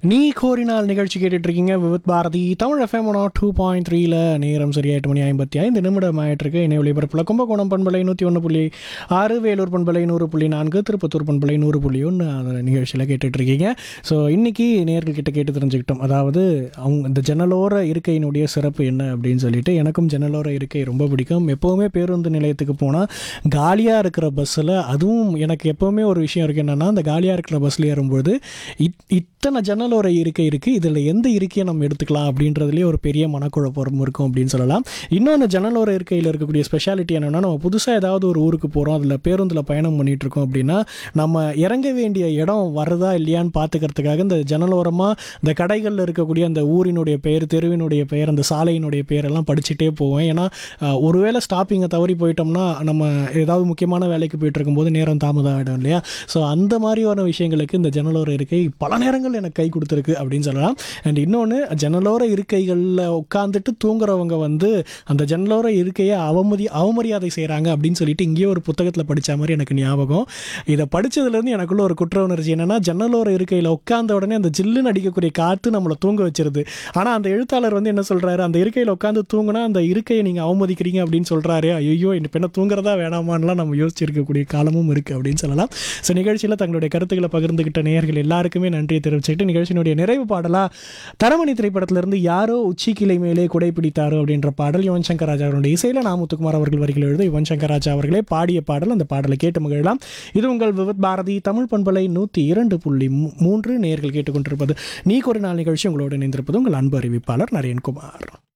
நீ கோரினால் நிகழ்ச்சி கேட்டுட்டு இருக்கீங்க Vividh Bharati Tamil FM one two point த்ரீல நேரம் சரியா எட்டு மணி ஐம்பத்தி ஐந்து நிமிடம் ஆயிட்டிருக்கு இணை ஒளிபரப்பில் கும்பகோணம் பண்பலை நூற்றி ஒன்று புள்ளி ஆறு வேலூர் பண்பலை நூறு புள்ளி நான்கு திருப்பத்தூர் பண்பலை நூறு புள்ளி ஒன்று அந்த நிகழ்ச்சியில் கேட்டுட்டு இருக்கீங்க ஸோ இன்னைக்கு நேர்கள் கிட்ட கேட்டு தெரிஞ்சுக்கிட்டோம் அதாவது அவங்க இந்த ஜன்னலோர இருக்கையினுடைய சிறப்பு என்ன அப்படின்னு சொல்லிட்டு எனக்கும் ஜன்னலோர இருக்கை ரொம்ப பிடிக்கும் எப்போவுமே பேருந்து நிலையத்துக்கு போனால் காலியாக இருக்கிற பஸ்ஸில் அதுவும் எனக்கு எப்போவுமே ஒரு விஷயம் இருக்குது என்னென்னா அந்த காலியாக இருக்கிற பஸ்ஸில் ஏறும்போது இத் இத்தனை ஜன்னலோர இருக்கை இருக்குது இதில் எந்த இருக்கையை நம்ம எடுத்துக்கலாம் அப்படின்றதுலேயே ஒரு பெரிய மனக்குழப்பம் இருக்கும் அப்படின்னு சொல்லலாம் இன்னொன்று ஜன்னலோர இருக்கையில் இருக்கக்கூடிய ஸ்பெஷாலிட்டி என்னென்னா நம்ம புதுசாக ஏதாவது ஒரு ஊருக்கு போகிறோம் அதில் பேருந்தில் பயணம் பண்ணிட்டு இருக்கோம் அப்படின்னா நம்ம இறங்க வேண்டிய இடம் வருதா இல்லையான்னு பார்த்துக்கிறதுக்காக இந்த ஜன்னலோரமாக இந்த கடைகளில் இருக்கக்கூடிய அந்த ஊரினுடைய பெயர் தெருவினுடைய பெயர் அந்த சாலையினுடைய பெயர் எல்லாம் படிச்சுட்டே போவேன் ஏன்னா அஹ், ஒருவேளை ஸ்டாப்பிங்கை தவறி போயிட்டோம்னா நம்ம ஏதாவது முக்கியமான வேலைக்கு போயிட்டு இருக்கும்போது நேரம் தாமதம் ஆகிடும் இல்லையா ஸோ அந்த மாதிரியான விஷயங்களுக்கு இந்த ஜன்னலோர இருக்கை பல நேரங்கள் எனக்கு கை கொடுத்துருக்கு அப்படின்னு சொல்லலாம் அண்ட் இன்னொன்று ஜன்னலோர இருக்கைகளில் உட்காந்துட்டு தூங்குறவங்க வந்து அந்த ஜன்னலோர இருக்கையை அவமதி அவமரியாதை செய்கிறாங்க அப்படின்னு சொல்லிட்டு இங்கேயே ஒரு புத்தகத்தில் படித்த மாதிரி எனக்கு ஞாபகம் இதை படித்ததுலேருந்து எனக்குள்ள ஒரு குற்ற உணர்ச்சி என்னென்னா ஜன்னலோர இருக்கையில் உட்கார்ந்த உடனே அந்த ஜில்லுன்னு அடிக்கக்கூடிய காற்று நம்மளை தூங்க வச்சிருது ஆனால் அந்த எழுத்தாளர் வந்து என்ன சொல்கிறாரு அந்த இருக்கையில் உட்காந்து தூங்குனா அந்த இருக்கையை நீங்கள் அவமதிக்கிறீங்க அப்படின்னு சொல்கிறாரு ஐயோ இந்த பெண்ணை தூங்குறதா வேணாமான்லாம் நம்ம யோசிச்சிருக்கக்கூடிய காலமும் இருக்குது அப்படின்னு சொல்லலாம் ஸோ நிகழ்ச்சியில் தங்களுடைய கருத்துக்களை பகிர்ந்துகிட்ட நேயர்கள் எல்லாருக்குமே நன்றி தெரிவிச்சுட்டு நிகழ்ச்சியினுடைய நிறைவு பாடலாக தரமணி திரைப்படத்திலிருந்து யாரோ உச்சி கிளை மேலே குடை பிடித்தாரோ அப்படின்ற பாடல் யுவன் சங்கர் ராஜா அவருடைய இசையில் நான் முத்துக்குமார் அவர்கள் வரிகள் எழுத யுவன் சங்கர் ராஜா அவர்களே பாடிய பாடல் அந்த பாடலை கேட்டு மகிழலாம் இது உங்கள் விவத் பாரதி தமிழ் பண்பலை நூற்றி இரண்டு புள்ளி மூ- மூன்று நேர்கள் கேட்டுக்கொண்டிருப்பது நீ ஒரு நாள் நிகழ்ச்சி உங்களோடு இணைந்திருப்பது உங்கள் அன்பு அறிவிப்பாளர் நரேன்குமார்